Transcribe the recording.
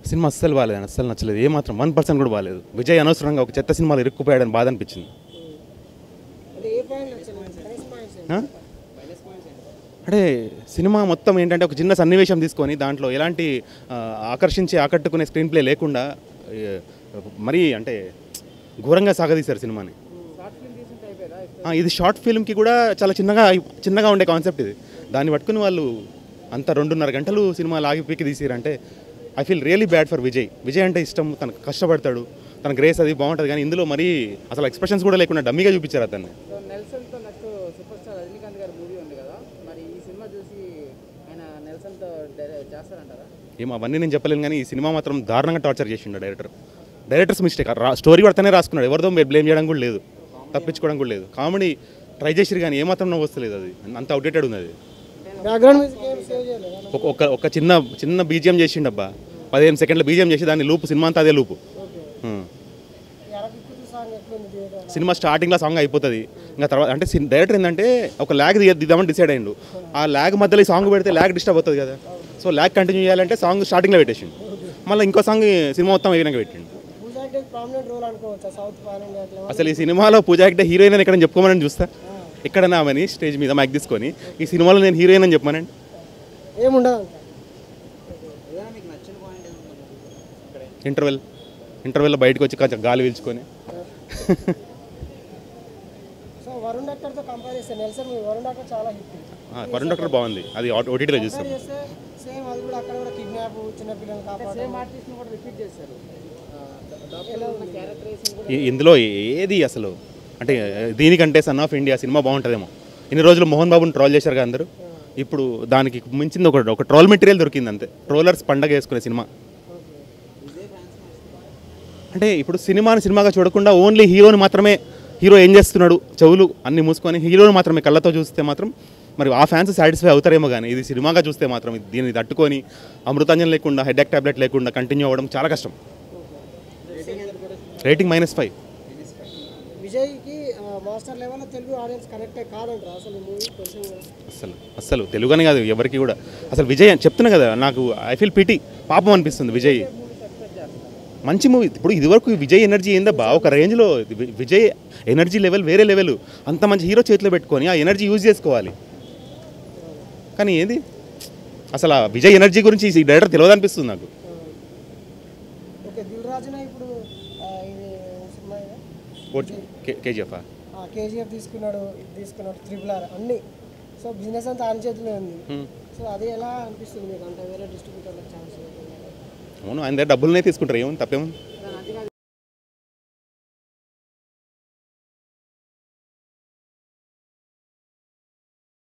Cinema అస్సలు బాగాలేదు అస్సలు నచ్చలేదు ఏమాత్రం వన్ పర్సెంట్ కూడా బాగాలేదు విజయ్ అనవసరంగా ఒక చెత్త సినిమాలు ఇరుక్కుపోయాడని బాధ అనిపించింది అంటే ఏ పాయింట్ నచ్చలేదు ప్రైస్ పాయింట్స్ ఆ? అంటే సినిమా మొత్తం ఏంటంటే ఒక చిన్న సన్నివేశం తీసుకొని దాంట్లో ఎలాంటి ఆ, ఆకర్షించి ఆకట్టుకునే స్క్రీన్ ప్లే లేకుండా ఏ, మరీ అంటే ఘోరంగా సాగదీశారు సినిమాని ఆ, ఇది షార్ట్ ఫిల్మ్కి కూడా చాలా చిన్నగా చిన్నగా ఉండే కాన్సెప్ట్ ఇది దాన్ని పట్టుకుని వాళ్ళు అంత రెండున్నర గంటలు సినిమా లాగి పీకి తీసిరంటే I feel really bad for Vijay Vijay అంటే ఇష్టం తనకు కష్టపడతాడు తన గ్రేస్ అది బాగుంటుంది కానీ ఇందులో మరీ అసలు ఎక్స్ప్రెషన్స్ కూడా లేకుండా డమ్మీగా చూపించారు అతన్ని సో నెల్సన్తో next super star Rajinikanth garu movie ఉంది కదా మరి ఈ సినిమా చూసి ఆయన నెల్సన్తో డైరె- చేస్తారంటారా ఏమో అవన్నీ నేను చెప్పలేను కానీ ఈ సినిమా మాత్రం దారుణంగా టార్చర్ చేసిండు డైరెక్టర్ డైరెక్టర్స్ మిస్టేక్ రా స్టోరీ పడితేనే రాసుకున్నాడు ఎవరితో బ్లేమ్ చేయడం కూడా లేదు తప్పించుకోవడం కూడా లేదు కామెడీ ట్రై చేసిరు కానీ ఏమాత్రం నవ్వు వస్తలేదు అది అంత అవుడేటెడ్ ఉంది అది బ్యాక్గ్రౌండ్ మ్యూజిక్ ఏం సేవ్ చేయలేదు ఒక ఒక ఒక చిన్న చిన్న బీజిఎం చేసిండబ్బా పదిహేను సెకండ్ల బీజిఎం చేసి దాన్ని లూపు సినిమా అంతా అదే లూపు ఉం. ఎరపిక్కుతు సాంగ్ ఎట్లుంది థియేటర్ సినిమా స్టార్టింగ్లో సాంగ్ అయిపోతుంది ఇంకా తర్వాత అంటే సిన్- డైరెక్టర్ ఏంటంటే ఒక ల్యాగ్ దిగ దిద్దామని డిసైడ్ అయ్యిండు ఆ ల్యాగ్ మధ్యలో ఈ సాంగ్ పెడితే ల్యాగ్ డిస్టర్బ్ అవుతుంది కదా సో ల్యాగ్ కంటిన్యూ చేయాలంటే సాంగ్ స్టార్టింగ్లో పెట్టేసిండు మళ్ళీ ఇంకో సాంగ్ సినిమా మొత్తం అయినాక పెట్టిండు పూజా అంటే ప్రామినెంట్ రోల్ అనుకోవచ్చా సౌత్ పాన్ ఇండియా అట్లా అసలు ఈ సినిమాలో పూజా హెగ్డే హీరోయిన్ అని ఎక్కడ చెప్పుకోమని చూస్తా ఎక్కడన్నా ఆమెని స్టేజ్ మీద మైక్ తీసుకొని ఈ సినిమాలో నేను హీరోయిన్ అని చెప్పమనండి ఏముండదు అంట ఏదైనా మీకు నచ్చిన పాయింట్ ఏముంటుంది ఇంటర్వెల్ ఇంటర్వెల్లో బయటకు వచ్చి కొంచెం గాలి పీల్చుకొని సో వరుణ్ డాక్టర్తో కంపేర్ చేస్తే నెల్సన్ మూవీ వరుణ్ డాక్టర్ చాలా హిట్ ఆ, వరుణ్ డాక్టర్ బాగుంది అది ఓటీటీలో చూస్తాం కంపేర్ చేస్తే సేమ్ అది కూడా అక్కడ కూడా కిడ్నాప్ చిన్నపిల్లల్ని కాపాడు సేమ్ ఆర్టిస్ట్ని కూడా రిపీట్ చేశారు డాక్టర్ ఉన్న క్యారెక్టరైజేషన్ కూడా ఈ- ఇందులో ఏది అసలు అంటే దీనికంటే సన్ ఆఫ్ ఇండియా సినిమా బాగుంటుందేమో ఇన్ని రోజులు మోహన్ బాబుని ట్రోల్ చేశారు కదా అందరూ ఇప్పుడు దానికి మించింది ఒక ఒక ట్రోల్ మెటీరియల్ దొరికింది అంతే ట్రోలర్స్ పండగ వేసుకునే సినిమా అంటే ఇప్పుడు సినిమాని సినిమాగా చూడకుండా ఓన్లీ హీరోని మాత్రమే హీరో ఏం చేస్తున్నాడు చెవులు అన్ని మూసుకొని హీరోని మాత్రమే కళ్ళతో చూస్తే మాత్రం మరి ఆ ఫ్యాన్స్ సాటిస్ఫై అవుతారేమో కానీ ఇది సినిమాగా చూస్తే మాత్రం ఇది- దీన్ని తట్టుకొని అమృతాంజన్ లేకుండా హెడ్ఎక్ టాబ్లెట్ లేకుండా కంటిన్యూ అవ్వడం చాలా కష్టం రేటింగ్ మైనస్ ఫైవ్ విజయ్కి మాస్టర్ లెవెల్లో తెలుగు ఆడియన్స్ కనెక్ట్ కాదంటారా అసలు ఈ మూవీ కొంచెం కూడా. అస్సలు అస్సలు తెలుగు అని కాదు ఎవరికి కూడా అసలు విజయ్ అని చెప్తున్నా కదా నాకు ఐ ఫీల్ పిటి పాపం అనిపిస్తుంది విజయ్ మంచి మూవీ ఇప్పుడు ఇదివరకు విజయ్ ఎనర్జీ ఏందబ్బా ఒక రేంజ్లో వి- విజయ్ ఎనర్జీ లెవెల్ వేరే లెవెల్ అంత మంచి హీరో చేతిలో పెట్టుకొని ఆ ఎనర్జీ యూజ్ చేసుకోవాలి కానీ ఏంది అసలు ఆ విజయ్ ఎనర్జీ గురించి ఈ డైరెక్టర్ తెలియదు అనిపిస్తుంది నాకు ఓకే దిల్ రాజున ఇప్పుడు ఆ, ఇది సినిమా కేజీఎఫ్ కేజీఎఫ్ తీసుకున్నాడు ఇది తీసుకున్నాడు త్రిపుల్ ఆర్ అన్ని సో బిజినెస్ అంతా ఆయన చేతిలో ఉంది సో అది ఎలా అనిపిస్తుంది మీకు అంటే వేరే డిస్ట్రిబ్యూటర్లకు ఛాన్స్ అవును ఆయన దగ్గర డబ్బులనే తీసుకుంటారు ఏముంది తప్పేముంది